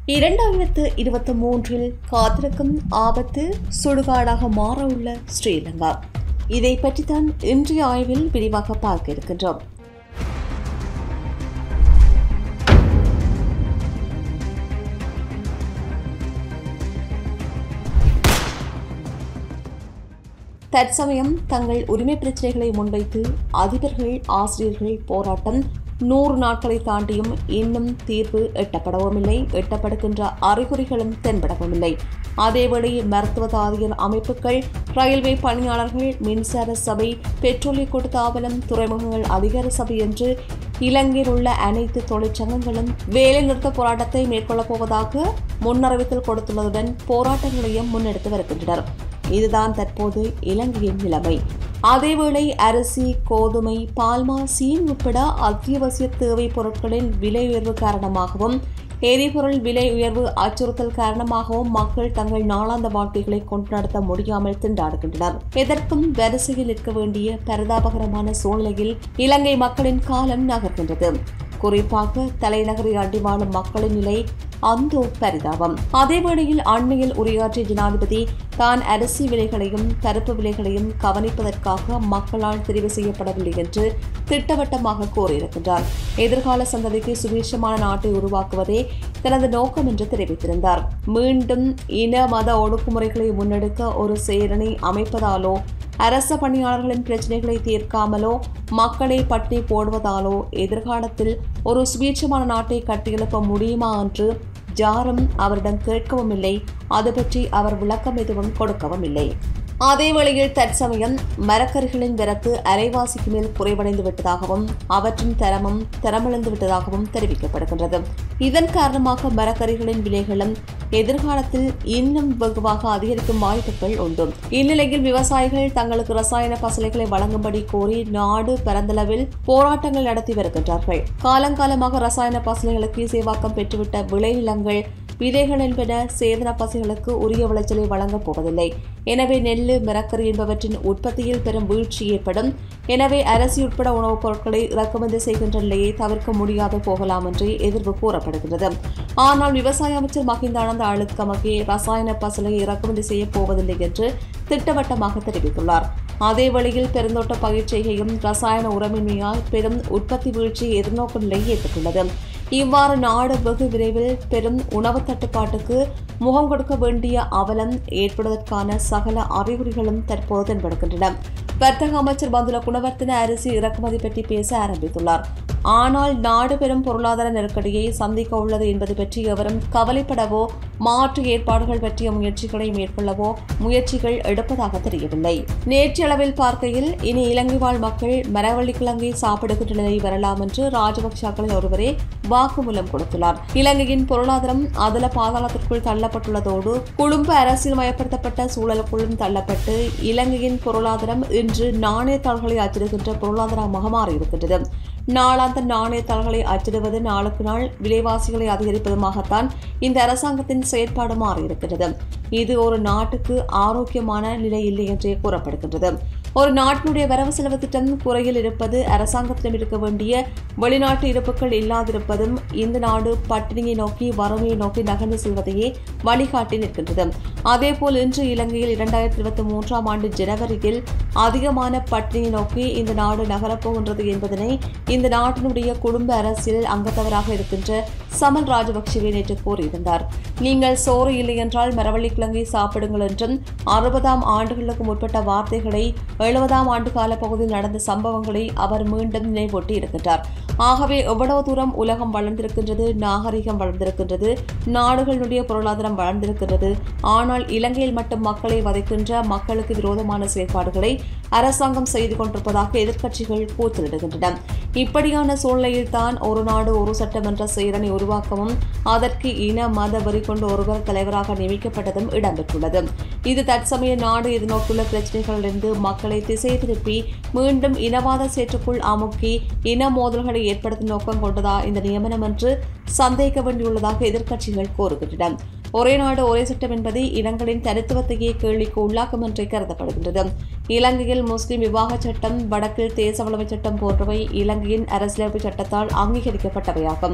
இரண்டாயிரத்து இருபத்தி மூன்றில் காத்திருக்கும் ஆபத்து சுடுகாடாக மாற உள்ள ஸ்ரீலங்கா இதை பற்றித்தான் இன்றைய ஆய்வில் விரிவாக பார்க்க இருக்கின்றோம் தற்சமயம் தங்கள் உரிமை பிரச்சனைகளை முன்வைத்து அதிபர்கள் ஆசிரியர்கள் போராட்டம் நூறு நாட்களை தாண்டியும் இன்னும் தீர்வு எட்டப்படவும் இல்லை எட்டப்படுகின்ற அறிகுறிகளும் தென்படவும் இல்லை அதேவேளை மருத்துவ தாதியர் அமைப்புகள் ரயில்வே பணியாளர்கள் மின்சார சபை பெட்ரோலிய கூட்டுத்தாபனம் துறைமுகங்கள் அதிகார சபை என்று இலங்கையில் உள்ள அனைத்து தொழிற்சங்கங்களும் வேலைநிறுத்த போராட்டத்தை மேற்கொள்ளப் போவதாக முன்னறிவித்தல் கொடுத்துள்ளதுடன் போராட்டங்களையும் முன்னெடுத்து வருகின்றனர் இதுதான் தற்போது இலங்கையின் நிலைமை அதேவேளை அரிசி கோதுமை பால்மா சீன் உட்பட அத்தியாவசிய தேவை பொருட்களின் விலை உயர்வு காரணமாகவும் எரிபொருள் விலை உயர்வு அச்சுறுத்தல் காரணமாகவும் மக்கள் தங்கள் நாளாந்த வாழ்க்கைகளை கொண்டு நடத்த முடியாமல் திண்டாடுகின்றனர் எதற்கும் வரிசையில் நிற்க வேண்டிய பரிதாபகரமான சூழ்நிலையில் இலங்கை மக்களின் காலம் நகர்கின்றது குறிப்பாக தலைநகரை அண்டி வாழும் மக்களின் நிலை அந்தோ பரிதாபம் அதேவேளையில் அண்மையில் உரையாற்றிய ஜனாதிபதி தான் அரிசி விலைகளையும் பருப்பு விலைகளையும் கவனிப்பதற்காக மக்களால் தெரிவு செய்யப்படவில்லை என்று திட்டவட்டமாக கூறியிருக்கின்றார் எதிர்கால சந்ததிக்கு சுபீட்சமான நாட்டை உருவாக்குவதே தனது நோக்கம் என்று தெரிவித்திருந்தார் மீண்டும் இன மத ஒடுக்குமுறைகளை முன்னெடுக்க ஒரு செயலணி அமைப்பதாலோ அரச பணியாளர்களின் பிரச்சினைகளை தீர்க்காமலோ மக்களை பட்டினி போடுவதாலோ எதிர்காலத்தில் ஒரு சுபீட்சமான நாட்டை கட்டியெழுப்ப முடியுமா என்று யாரும் அவரிடம் கேட்கவும் இல்லை அது பற்றி அவர் விளக்கம் எதுவும் கொடுக்கவும் இல்லை அதே வேளையில் தற்சமயம் மரக்கறிகளின் வரத்து அரைவாசிக்கு மேல் குறைவடைந்து விட்டதாகவும் அவற்றின் தரமும் தரமிழந்து விட்டதாகவும் தெரிவிக்கப்படுகின்றது இதன் காரணமாக மரக்கறிகளின் விலைகளும் எதிர்காலத்தில் இன்னும் வெகுவாக அதிகரிக்கும் வாய்ப்புகள் உண்டு இந்நிலையில் விவசாயிகள் தங்களுக்கு ரசாயன பசலைகளை வழங்கும்படி கோரி நாடு பரந்தளவில் போராட்டங்கள் நடத்தி வருகின்றார்கள் காலங்காலமாக ரசாயன பசலைகளுக்கு சேவாக்கம் பெற்றுவிட்ட விளைநிலங்கள் விதைகள் என்பன சேதன பசைகளுக்கு உரிய விளைச்சலை வழங்கப் போவதில்லை எனவே நெல் மிரக்கரி என்பவற்றின் உற்பத்தியில் பெரும் வீழ்ச்சி ஏற்படும் எனவே அரிசி உட்பட உணவுப் பொருட்களை இறக்குமதி செய்கின்ற நிலையை தவிர்க்க முடியாது போகலாம் என்று எதிர்வு கூறப்படுகிறது ஆனால் விவசாய அமைச்சர் மஹிந்த ஆனந்த அழுத்கமகே ரசாயன பசலை இறக்குமதி செய்யப் போவதில்லை என்று திட்டவட்டமாக தெரிவித்துள்ளார் அதே வழியில் பெருந்தோட்ட பயிர்ச்செய்கையும் ரசாயன உரமின்மையால் பெரும் உற்பத்தி வீழ்ச்சியை எதிர்நோக்கும் நிலை ஏற்பட்டுள்ளது இவ்வாறு நாடு வெகு விரைவில் பெரும் உணவு தட்டுப்பாட்டுக்கு முகம் கொடுக்க வேண்டிய அவலம் ஏற்படுவதற்கான சகல அறிகுறிகளும் தற்போது தென்படுகின்றன வர்த்தக அமைச்சர் பந்துல குணவர்த்தன அரிசி இறக்குமதி பற்றி பேச ஆரம்பித்துள்ளார் ஆனால் நாடு பெரும் பொருளாதார நெருக்கடியை சந்திக்க உள்ளது என்பது பற்றி எவரும் கவலைப்படவோ மாற்று ஏற்பாடுகள் பற்றிய முயற்சிகளை மேற்கொள்ளவோ முயற்சிகள் எடுப்பதாக தெரியவில்லை நேற்றளவில் பார்க்கையில் இனி இலங்கை வாழ் மக்கள் மரவள்ளி கிழங்கை சாப்பிடுகின்ற நிலை வரலாம் என்று ராஜபக்சாக்களில் ஒருவரே வாக்குமூலம் கொடுத்துள்ளார் இலங்கையின் பொருளாதாரம் அதல பாதாளத்திற்குள் தள்ளப்பட்டுள்ளதோடு குடும்ப அரசியல் மயப்படுத்தப்பட்ட சூழலுக்குள்ளும் தள்ளப்பட்டு இலங்கையின் பொருளாதாரம் இன்று நாணயத்தாள்களை அச்சிடுகின்ற பொருளாதாரமாக மாறியிருக்கின்றது நாளாந்த நாணயத்தாள்களை அச்சிடுவது நாளுக்கு நாள் விலைவாசிகளை அதிகரிப்பதுமாகத்தான் இந்த அரசாங்கத்தின் செயற்பாடு மாறியிருக்கிறது இது ஒரு நாட்டுக்கு ஆரோக்கியமான நிலை இல்லை என்றே கூறப்படுகின்றது ஒரு நாட்டினுடைய வரவு செலவு திட்டம் குறையில் இருப்பது அரசாங்கத்திடம் இருக்க வேண்டிய வெளிநாட்டு இருப்புகள் இல்லாதிருப்பதும் இந்த நாடு பட்டினியை நோக்கி வறுமையை நோக்கி நகர்ந்து செல்வதையே வழிகாட்டி நிற்கின்றது அதேபோல் இன்று இலங்கையில் இரண்டாயிரத்தி இருபத்தி மூன்றாம் ஆண்டு ஜனவரியில் அதிகமான பட்டினியை நோக்கி இந்த நாடு நகரப்போகின்றது என்பதனை இந்த நாட்டினுடைய குடும்ப அரசியல் அங்கத்தவராக இருக்கின்ற சமல் ராஜபக்சவே நேற்று கூறியிருந்தார் நீங்கள் சோறு இல்லை என்றால் மரவள்ளி கிழங்கை சாப்பிடுங்கள் என்றும் அறுபதாம் ஆண்டுகளுக்கு முற்பட்ட வார்த்தைகளை எழுபதாம் ஆண்டு கால பகுதியில் நடந்த சம்பவங்களை அவர் மீண்டும் நினைவூட்டி இருக்கின்றார் ஆகவே எவ்வளவு தூரம் உலகம் வளர்ந்திருக்கின்றது நாகரிகம் வளர்ந்திருக்கின்றது நாடுகளுடைய பொருளாதாரம் வளர்ந்திருக்கின்றது ஆனால் இலங்கையில் மட்டும் மக்களை வதைக்கின்ற மக்களுக்கு விரோதமான செயற்பாடுகளை அரசாங்கம் செய்து கொண்டிருப்பதாக எதிர்க்கட்சிகள் கூச்சலிடுகின்றன இப்படியான சூழ்நிலையில் தான் ஒரு நாடு ஒரு சட்டம் என்ற செயலனை உருவாக்கவும் அதற்கு இன மத வரி கொண்டு ஒருவர் தலைவராக நியமிக்கப்பட்டதும் இடம்பெற்றுள்ளது இது தற்சமய நாடு எதிர்நோக்குள்ள பிரச்சனைகளிலிருந்து மக்களை திசை திருப்பி மீண்டும் இனவாத சேற்றுக்குள் அமுக்கி இன மோதல்களை ஏற்படுத்தும் நோக்கம் கொண்டதா இந்த நியமனம் என்று சந்தேகிக்க வேண்டியுள்ளதாக எதிர்க்கட்சிகள் கூறுகின்றன ஒரே நாடு ஒரே சட்டம் என்பது இனங்களின் தனித்துவத்தையே கேள்விக்கு உள்ளாக்கும் என்றே கருதப்படுகின்றது இலங்கையில் முஸ்லிம் விவாக சட்டம் வடக்கில் தேச வளமை சட்டம் போன்றவை இலங்கையின் அரசியலமைப்பு சட்டத்தால் அங்கீகரிக்கப்பட்டவையாகும்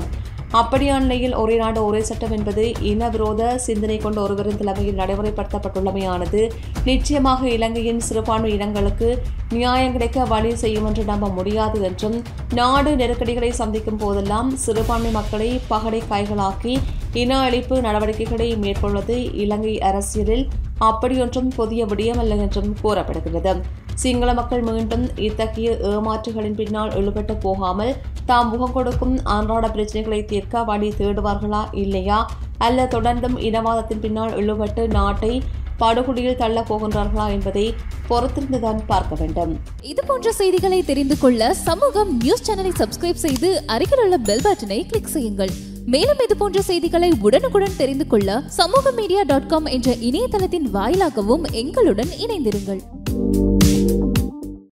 அப்படியான நிலையில் ஒரே நாடு ஒரே சட்டம் என்பது இனவிரோத சிந்தனை கொண்ட ஒருவரின் தலைமையில் நடைமுறைப்படுத்தப்பட்டுள்ளமையானது நிச்சயமாக இலங்கையின் சிறுபான்மை இனங்களுக்கு நியாயம் கிடைக்க வழி செய்யும் என்று நம்ப முடியாது என்றும் நாடு நெருக்கடிகளை சந்திக்கும் போதெல்லாம் சிறுபான்மை மக்களை பகடை காய்களாக்கி இன அழிப்பு நடவடிக்கைகளை மேற்கொள்வது இலங்கை அரசியலில் அப்படியொன்றும் புதிய விடயமல்ல என்றும் கூறப்படுகிறது சிங்கள மக்கள் மீண்டும் இத்தகைய ஏமாற்றுகளின் பின்னால் இழுபட்டு போகாமல் தாம் முகம் கொடுக்கும் அன்றாட பிரச்சனைகளை தீர்க்க வழி தேடுவார்களா இல்லையா அல்ல தொடர்ந்தும் இனவாதத்தின் பின்னால் இழுபட்டு நாட்டை படுகொடியில் தள்ளப் போகின்றார்களா என்பதை பொறுத்திருந்துதான் பார்க்க வேண்டும் இது போன்ற செய்திகளை தெரிந்து கொள்ள சமூகம் நியூஸ் சேனலை சப்ஸ்கிரைப் செய்து அருகில் உள்ள பெல் பட்டனை கிளிக் செய்யுங்கள் மேலும் இது போன்ற செய்திகளை உடனுக்குடன் தெரிந்து கொள்ள சமூக மீடியா டாட் காம் என்ற இணையதளத்தின் வாயிலாகவும் எங்களுடன் இணைந்திருங்கள்